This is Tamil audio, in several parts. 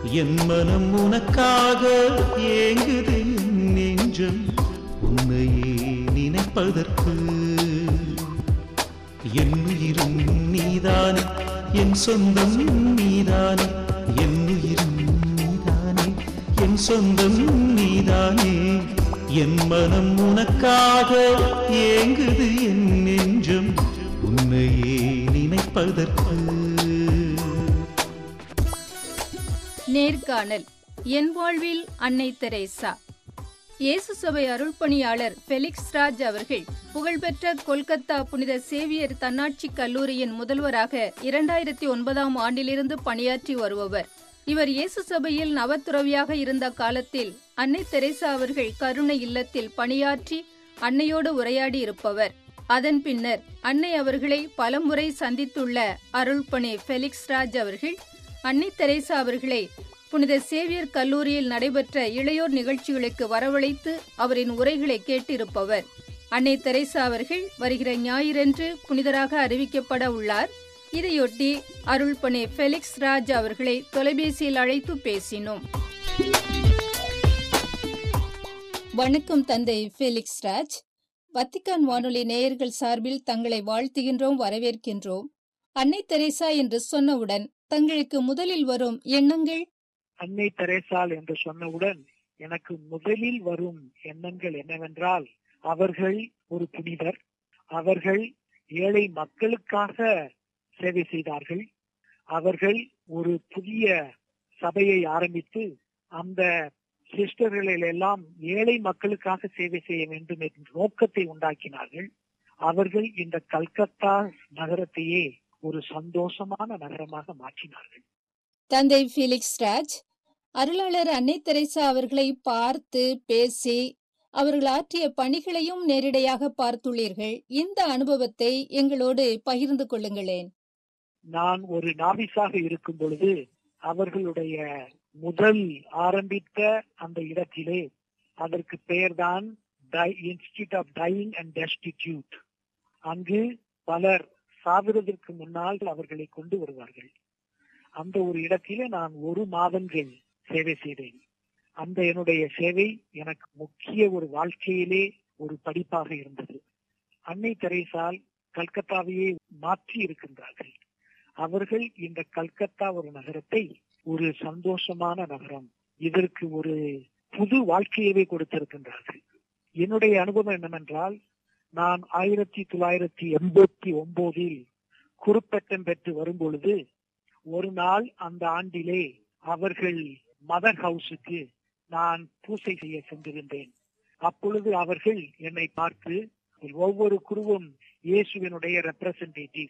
என் மனம் உனக்காக ஏங்குது என் நெஞ்சம் உன்னையே நினைப்பதற்கு என் உயிரும் நீதானே என் சொந்தம் நீதானே என் உயிரும் நீதானே என் சொந்தம் நீதானே என் மனம் உனக்காக ஏங்குது என் நெஞ்சம் உன்னையே நினைப்பதற்கு நேர்காணல் என் வாழ்வில் அன்னை தெரேசா இயேசு சபை அருள்பணியாளர் ஃபெலிக்ஸ் ராஜ் அவர்கள் புகழ்பெற்ற கொல்கத்தா புனித சேவியர் தன்னாட்சி கல்லூரியின் முதல்வராக இரண்டாயிரத்தி ஒன்பதாம் ஆண்டிலிருந்து பணியாற்றி வருபவர் இவர் இயேசு சபையில் நவத்துறவியாக இருந்த காலத்தில் அன்னை தெரேசா அவர்கள் கருணை இல்லத்தில் பணியாற்றி அன்னையோடு உரையாடி இருப்பவர் அதன் பின்னர் அன்னை அவர்களை பலமுறை சந்தித்துள்ள அருள்பணி ஃபெலிக்ஸ் ராஜ் அவர்கள் அன்னை தெரேசா அவர்களை புனித சேவியர் கல்லூரியில் நடைபெற்ற இளையோர் நிகழ்ச்சிகளுக்கு வரவழைத்து அவரின் உரைகளை கேட்டிருப்பவர் அன்னை தெரேசா அவர்கள் வருகிற ஞாயிறன்று புனிதராக அறிவிக்கப்பட உள்ளார் இதையொட்டி அருள்பணி ஃபெலிக்ஸ் ராஜ் அவர்களை தொலைபேசியில் அழைத்து பேசினோம் வணக்கம் தந்தை ஃபெலிக்ஸ் ராஜ் வத்திக்கான் வானொலி நேயர்கள் சார்பில் தங்களை வாழ்த்துகின்றோம் வரவேற்கின்றோம் அன்னை தெரேசா என்று சொன்னவுடன் தங்களுக்கு முதலில் வரும் எண்ணங்கள் அன்னை தெரேசால் என்று சொன்னவுடன் எனக்கு முதலில் வரும் எண்ணங்கள் என்னவென்றால் அவர்கள் ஒரு புனிதர் அவர்கள் ஏழை மக்களுக்காக சேவை செய்தார்கள் அவர்கள் ஒரு புதிய சபையை ஆரம்பித்து அந்த சிஸ்டர்களில் எல்லாம் ஏழை மக்களுக்காக சேவை செய்ய வேண்டும் என்ற நோக்கத்தை உண்டாக்கினார்கள் அவர்கள் இந்த கல்கத்தா நகரத்தையே ஒரு சந்தோஷமான நகரமாக மாற்றினார்கள் தந்தை ஃபீலிக்ஸ் ராஜ் அருளாளர் அன்னை தெரேசா அவர்களை பார்த்து பேசி அவர்கள் ஆற்றிய பணிகளையும் நேரிடையாக பார்த்துள்ளீர்கள் இந்த அனுபவத்தை எங்களோடு பகிர்ந்து கொள்ளுங்களேன் நான் ஒரு நாவிஸாக இருக்கும் பொழுது அவர்களுடைய முதல் ஆரம்பித்த அந்த இடத்திலே அதற்கு பெயர்தான் institute of dying and destitute அங்கு பலர் சாவிரதற்கு முன்னால் அவர்களை கொண்டு வருவார்கள் அந்த ஒரு இடத்திலே நான் ஒரு மாதங்கள் சேவை செய்தேன் அந்த என்னுடைய சேவை எனக்கு முக்கிய ஒரு வாழ்க்கையிலே ஒரு படிப்பாக இருந்தது அன்னை தெரேசால் கல்கத்தாவையே மாற்றி இருக்கின்றார்கள் அவர்கள் இந்த கல்கத்தா ஒரு நகரத்தை ஒரு சந்தோஷமான நகரம் இதற்கு ஒரு புது வாழ்க்கையவே கொடுத்திருக்கின்றார்கள் என்னுடைய அனுபவம் என்னவென்றால் நான் ஆயிரத்தி தொள்ளாயிரத்தி எண்பத்தி ஒன்பதில் குறுப்பட்டம் பெற்று வரும் பொழுது ஒரு நாள் அந்த ஆண்டிலே அவர்கள் மதர் ஹவுஸுக்கு நான் பூசை செய்ய சென்றிருந்தேன் அப்பொழுது அவர்கள் என்னை பார்த்து ஒவ்வொரு குருவும் இயேசுவினுடைய ரெப்ரசன்டேட்டிவ்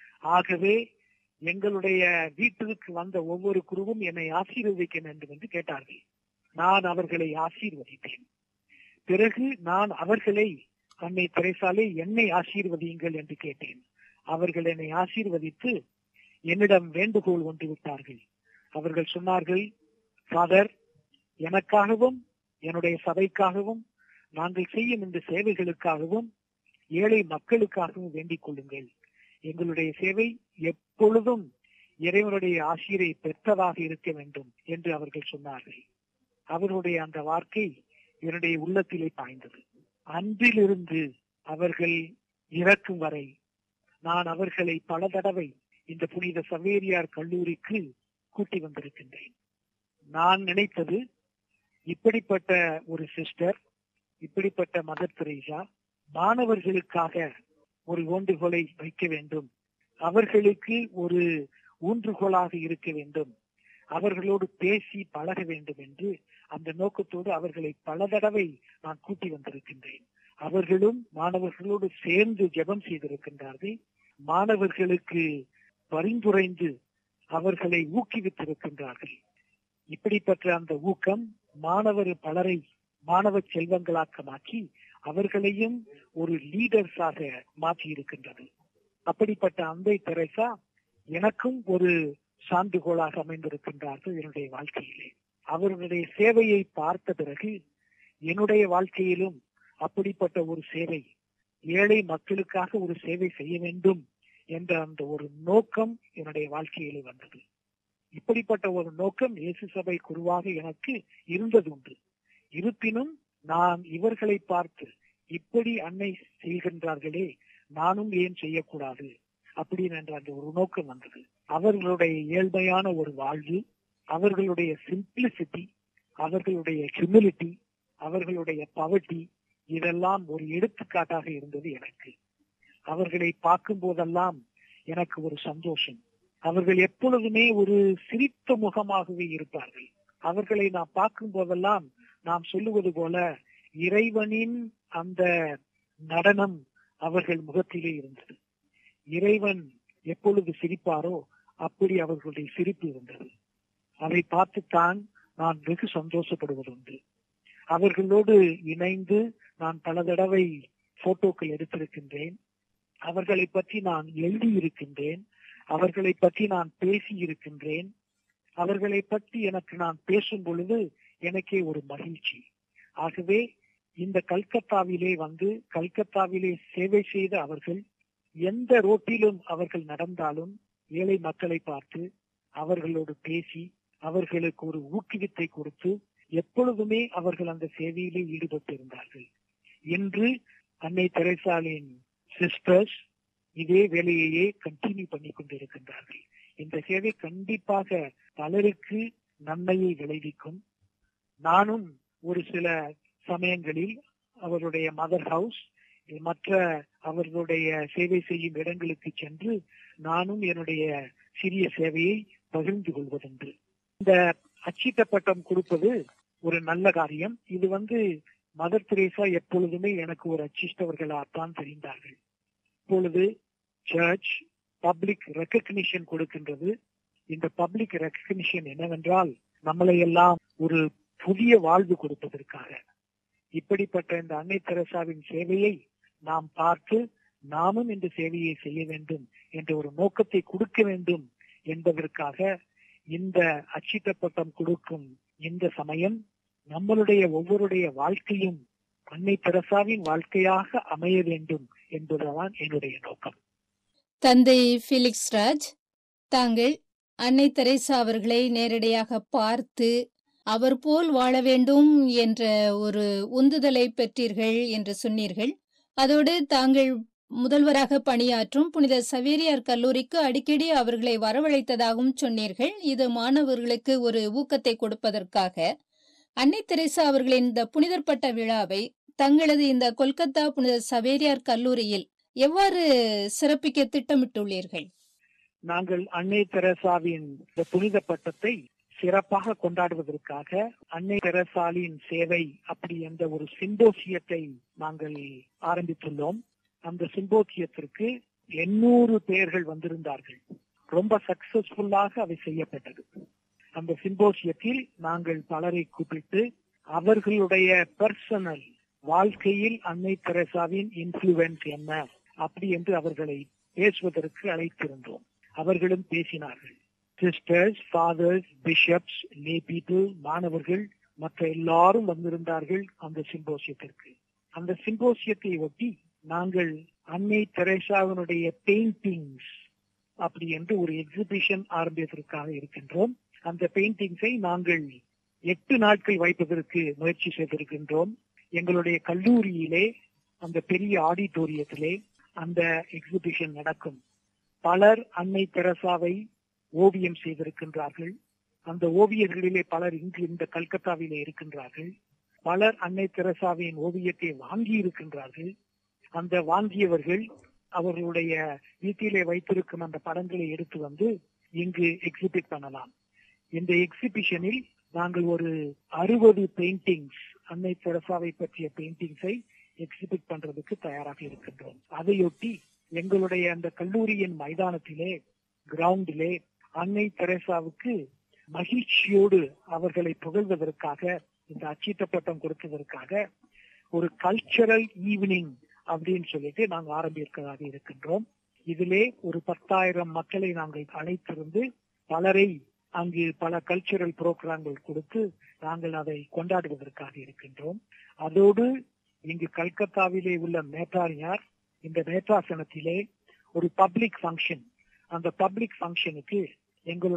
ஆகவே எங்களுடைய வீட்டிற்கு வந்த ஒவ்வொரு குருவும் என்னை ஆசீர்வதிக்க வேண்டும் என்று கேட்டார்கள் நான் அவர்களை ஆசீர்வதித்தேன் பிறகு நான் அவர்களை அன்னை திரைசாலே என்னை ஆசீர்வதியுங்கள் என்று கேட்டேன் அவர்கள் என்னை ஆசீர்வதித்து என்னிடம் வேண்டுகோள் ஒன்று விட்டார்கள் அவர்கள் சொன்னார்கள் ஃபாதர் எனக்காகவும் என்னுடைய சபைக்காகவும் நாங்கள் செய்யும் இந்த சேவைகளுக்காகவும் ஏழை மக்களுக்காகவும் வேண்டிக் கொள்ளுங்கள் எங்களுடைய சேவை எப்பொழுதும் இறைவனுடைய ஆசிரியரை பெற்றதாக இருக்க வேண்டும் என்று அவர்கள் சொன்னார்கள் அவர்களுடைய அந்த வார்த்தை என்னுடைய உள்ளத்திலே பாய்ந்தது அன்றிலிருந்து அவர்கள் இறக்கும் வரை நான் அவர்களை பல தடவை இந்த புனித சவேரியார் கல்லூரிக்கு கூட்டி வந்திருக்கின்றேன் நான் நினைத்தது இப்படிப்பட்ட ஒரு சிஸ்டர் இப்படிப்பட்ட மதர் தெரேசா மாணவர்களுக்காக ஒரு ஊன்றுகோலை வைக்க வேண்டும் அவர்களுக்கு ஒரு ஊன்றுகோலாக இருக்க வேண்டும் அவர்களோடு பேசி பழக வேண்டும் என்று அந்த நோக்கத்தோடு அவர்களை பல தடவை நான் கூட்டி வந்திருக்கின்றேன் அவர்களும் மாணவர்களோடு சேர்ந்து ஜெபம் செய்திருக்கின்றார்கள் மாணவர்களுக்கு பரிந்துரைந்து அவர்களை ஊக்குவித்திருக்கின்றார்கள் இப்படிப்பட்ட அந்த ஊக்கம் மாணவர் பலரை மாணவ செல்வங்களாக்கமாக்கி அவர்களையும் ஒரு லீடர்ஸாக மாற்றி இருக்கின்றது அப்படிப்பட்ட அன்பை தெரசா எனக்கும் ஒரு சான்றுகோளாக அமைந்திருக்கின்றார்கள் என்னுடைய வாழ்க்கையிலே அவர்களுடைய சேவையை பார்த்த பிறகு என்னுடைய வாழ்க்கையிலும் அப்படிப்பட்ட ஒரு சேவை ஏழை மக்களுக்காக ஒரு சேவை செய்ய வேண்டும் என்ற அந்த ஒரு நோக்கம் என்னுடைய வாழ்க்கையிலே வந்தது இப்படிப்பட்ட ஒரு நோக்கம் இயேசு சபை குருவாக எனக்கு இருந்தது உண்டு இருப்பினும் நான் இவர்களை பார்த்து இப்படி அன்னை செய்கின்றார்களே நானும் ஏன் செய்யக்கூடாது அப்படின்னு என்ற அந்த ஒரு நோக்கம் வந்தது அவர்களுடைய இயல்பையான ஒரு வாழ்வு அவர்களுடைய சிம்பிளிசிட்டி அவர்களுடைய ஹியூமிலிட்டி அவர்களுடைய பவர்ட்டி இதெல்லாம் ஒரு எடுத்துக்காட்டாக இருந்தது எனக்கு அவர்களை பார்க்கும் போதெல்லாம் எனக்கு ஒரு சந்தோஷம் அவர்கள் எப்பொழுதுமே ஒரு சிரித்த முகமாகவே இருப்பார்கள் அவர்களை நாம் பார்க்கும் போதெல்லாம் நாம் சொல்லுவது போல இறைவனின் அந்த நடனம் அவர்கள் முகத்திலே இருந்தது இறைவன் எப்பொழுது சிரிப்பாரோ அப்படி அவர்களுடைய சிரிப்பு இருந்தது அதை பார்த்துத்தான் நான் வெகு சந்தோஷப்படுவதுண்டு அவர்களோடு இணைந்து நான் பல தடவை போட்டோக்கள் எடுத்திருக்கின்றேன் அவர்களை பற்றி நான் எழுதியிருக்கின்றேன் அவர்களை பற்றி நான் பேசி இருக்கின்றேன் அவர்களை பற்றி எனக்கு நான் பேசும் பொழுது எனக்கே ஒரு மகிழ்ச்சி ஆகவே இந்த கல்கத்தாவிலே வந்து கல்கத்தாவிலே சேவை செய்த அவர்கள் எந்த ரோட்டிலும் அவர்கள் நடந்தாலும் ஏழை மக்களை பார்த்து அவர்களோடு பேசி அவர்களுக்கு ஒரு ஊக்குவித்தை கொடுத்து எப்பொழுதுமே அவர்கள் அந்த சேவையிலே ஈடுபட்டு இருந்தார்கள் இன்று அன்னை தெரசாலின் சிஸ்டர்ஸ் இதே வேலையையே கண்டினியூ பண்ணி கொண்டிருக்கின்றார்கள் இந்த சேவை கண்டிப்பாக பலருக்கு நன்மையை விளைவிக்கும் நானும் ஒரு சில சமயங்களில் அவருடைய மதர் ஹவுஸ் மற்ற அவர்களுடைய சேவை செய்யும் இடங்களுக்கு சென்று நானும் என்னுடைய சிறிய சேவையை பகிர்ந்து கொள்வதுண்டு இந்த அச்சிட்ட பட்டம் கொடுப்பது ஒரு நல்ல காரியம் இது வந்து மதர் தெரேசா எப்பொழுதுமே எனக்கு ஒரு அச்சிஷ்டவர்களாகத்தான் தெரிந்தார்கள் இப்பொழுது சர்ச் பப்ளிக் ரெக்கக்னிஷன் கொடுக்கின்றது இந்த பப்ளிக் ரெக்கக்னிஷன் என்னவென்றால் நம்மளை எல்லாம் ஒரு புதிய வாழ்வு கொடுப்பதற்காக இப்படிப்பட்ட இந்த அன்னை தெரசாவின் சேவையை நாம் பார்த்து நாமும் இந்த சேவையை செய்ய வேண்டும் என்ற ஒரு நோக்கத்தை கொடுக்க வேண்டும் என்பதற்காக இந்த அச்சிட்ட பட்டம் கொடுக்கும் இந்த சமயம் நம்மளுடைய ஒவ்வொருடைய வாழ்க்கையும் அன்னை தெரசாவின் வாழ்க்கையாக அமைய வேண்டும் என்பதுதான் என்னுடைய நோக்கம் தந்தை பிலிக்ஸ் ராஜ் தாங்கள் அன்னை தெரேசா அவர்களை நேரடியாக பார்த்து அவர் போல் வாழ வேண்டும் என்ற ஒரு உந்துதலை பெற்றீர்கள் என்று சொன்னீர்கள் அதோடு தாங்கள் முதல்வராக பணியாற்றும் புனித சவேரியார் கல்லூரிக்கு அடிக்கடி அவர்களை வரவழைத்ததாகவும் சொன்னீர்கள் இது மாணவர்களுக்கு ஒரு ஊக்கத்தை கொடுப்பதற்காக அன்னை தெரேசா அவர்களின் இந்த புனிதர்பட்ட விழாவை தங்களது இந்த கொல்கத்தா புனித சவேரியார் கல்லூரியில் எவ்வாறு சிறப்பிக்க திட்டமிட்டுள்ளீர்கள் நாங்கள் அன்னை தெரசாவின் இந்த புனித பட்டத்தை சிறப்பாக கொண்டாடுவதற்காக அன்னை தெரசாலின் சேவை அப்படி என்ற ஒரு சிம்போசியத்தை நாங்கள் ஆரம்பித்துள்ளோம் அந்த சிம்போசியத்திற்கு எண்ணூறு பேர்கள் வந்திருந்தார்கள் ரொம்ப சக்சஸ்ஃபுல்லாக அவை செய்யப்பட்டது அந்த சிம்போசியத்தில் நாங்கள் பலரை கூப்பிட்டு அவர்களுடைய பர்சனல் வாழ்க்கையில் அன்னை தெரசாவின் இன்ஃபுளுன்ஸ் என்ன அப்படி என்று அவர்களை பேசுவதற்கு அழைத்திருந்தோம் அவர்களும் பேசினார்கள் sisters fathers bishops lay people மாணவர்கள் மற்ற எல்லாரும் வந்திருந்தார்கள் அந்த சிம்போசியத்திற்கு அந்த சிம்போசியத்தை ஒட்டி நாங்கள் அன்னை தெரேசாவினுடைய பெயிண்டிங்ஸ் அப்படி என்று ஒரு எக்ஸிபிஷன் ஆரம்பிப்பதற்காக இருக்கின்றோம் அந்த பெயிண்டிங்ஸை நாங்கள் எட்டு நாட்கள் வைப்பதற்கு முயற்சி செய்திருக்கின்றோம் எங்களுடைய கல்லூரியிலே அந்த பெரிய ஆடிட்டோரியத்திலே அந்த எக்ஸிபிஷன் நடக்கும் பலர் அன்னை தெரசாவை ஓவியம் செய்திருக்கின்றார்கள் அந்த ஓவியர்களிலே பலர் இங்கு இந்த கல்கத்தாவிலே இருக்கின்றார்கள் பலர் அன்னை தெரசாவின் ஓவியத்தை வாங்கி இருக்கின்றார்கள் அந்த வாங்கியவர்கள் அவர்களுடைய வீட்டிலே வைத்திருக்கும் அந்த படங்களை எடுத்து வந்து இங்கு எக்ஸிபிட் பண்ணலாம் இந்த எக்ஸிபிஷனில் நாங்கள் ஒரு அறுபது பெயிண்டிங்ஸ் அன்னை தெரசாவை பற்றிய பெயிண்டிங்ஸை எக்ஸிபிட் பண்றதுக்கு தயாராக இருக்கின்றோம் அதையொட்டி எங்களுடைய அந்த கல்லூரியின் மைதானத்திலே கிரவுண்டிலே அன்னை தெரேசாவுக்கு மகிழ்ச்சியோடு அவர்களை புகழ்வதற்காக இந்த அச்சீட்ட பட்டம் கொடுப்பதற்காக ஒரு கல்ச்சரல் ஈவினிங் அப்படின்னு சொல்லிட்டு நாங்கள் ஆரம்பிக்கிறதாக இருக்கின்றோம் இதிலே ஒரு பத்தாயிரம் மக்களை நாங்கள் அழைத்திருந்து பலரை அங்கு பல கல்ச்சரல் புரோகிராம்கள் கொடுத்து நாங்கள் அதை கொண்டாடுவதற்காக இருக்கின்றோம் அதோடு இங்கு கல்கத்தாவிலே உள்ள மேட்டாரியார் இந்த மேட்டாசனத்திலே ஒரு பப்ளிக் ஃபங்க்ஷன் அந்த பப்ளிக் ஃபங்க்ஷனுக்கு எங்களுடைய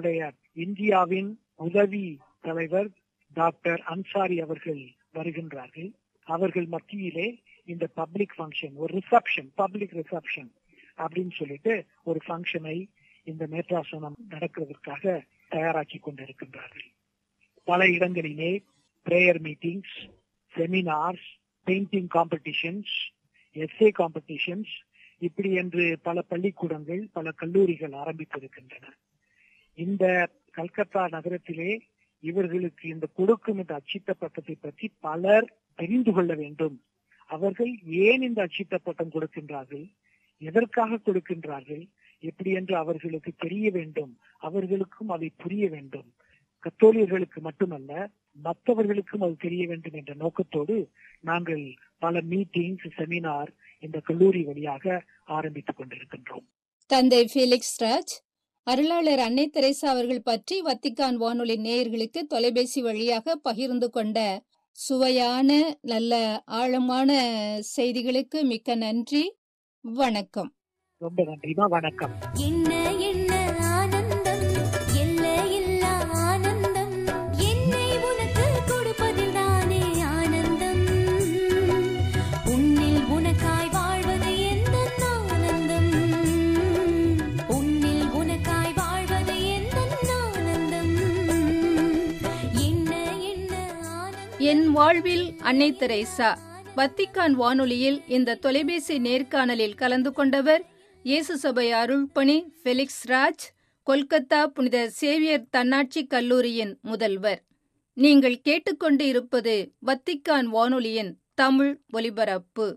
இந்தியாவின் உதவி தலைவர் டாக்டர் அன்சாரி அவர்கள் வருகின்றார்கள் அவர்கள் மத்தியிலே இந்த பப்ளிக் ஃபங்க்ஷன் ஒரு ரிசப்ஷன் பப்ளிக் ரிசப்ஷன் அப்படின்னு சொல்லிட்டு ஒரு ஃபங்க்ஷனை இந்த மேற்றாசனம் நடக்கிறதுக்காக தயாராக்கி கொண்டிருக்கின்றார்கள் பல இடங்களிலே prayer meetings seminars painting competitions essay competitions இப்படி என்று பல பள்ளிக்கூடங்கள் பல கல்லூரிகள் ஆரம்பித்திருக்கின்றன இந்த கல்கத்தா நகரத்திலே இவர்களுக்கு இந்த கொடுக்கும் இந்த அச்சிட்ட பட்டத்தை பற்றி பலர் தெரிந்து கொள்ள வேண்டும் அவர்கள் ஏன் இந்த அச்சிட்ட பட்டம் கொடுக்கின்றார்கள் எதற்காக கொடுக்கின்றார்கள் எப்படி என்று அவர்களுக்கு தெரிய வேண்டும் அவர்களுக்கும் அதை புரிய வேண்டும் கத்தோலியர்களுக்கு மட்டுமல்ல மற்றவர்களுக்கும் அது தெரிய வேண்டும் என்ற நோக்கத்தோடு நாங்கள் பல மீட்டிங்ஸ் செமினார் இந்த கல்லூரி வழியாக ஆரம்பித்துக் கொண்டிருக்கின்றோம் தந்தை ஃபெலிக்ஸ் ராஜ் அருளாளர் அன்னை தெரேசா அவர்கள் பற்றி வத்திக்கான் வானொலி நேயர்களுக்கு தொலைபேசி வழியாக பகிர்ந்து கொண்ட சுவையான நல்ல ஆழமான செய்திகளுக்கு மிக்க நன்றி வணக்கம் ரொம்ப நன்றிமா வணக்கம் என்ன என்ன ஆனந்தம் எல்லையில்லா ஆனந்தம் என்னை உனக்கு கொடுப்பதில் தானே ஆனந்தம் உன்னில் உனக்காய் வாழ்வது எந்த ஆனந்தம் உன்னில் உனக்காய் வாழ்வது எந்த ஆனந்தம் என்ன என்ன ஆனந்தம் என் வாழ்வில் அன்னை தெரேசா வத்திக்கான் வானொலியில் இந்த தொலைபேசி நேர்காணலில் கலந்து கொண்டவர் இயேசு சபை அருள்பணி ஃபெலிக்ஸ் ராஜ் கொல்கத்தா புனித சேவியர் தன்னாட்சி கல்லூரியின் முதல்வர் நீங்கள் கேட்டுக்கொண்டு இருப்பது வத்திக்கான் வானொலியின் தமிழ் ஒலிபரப்பு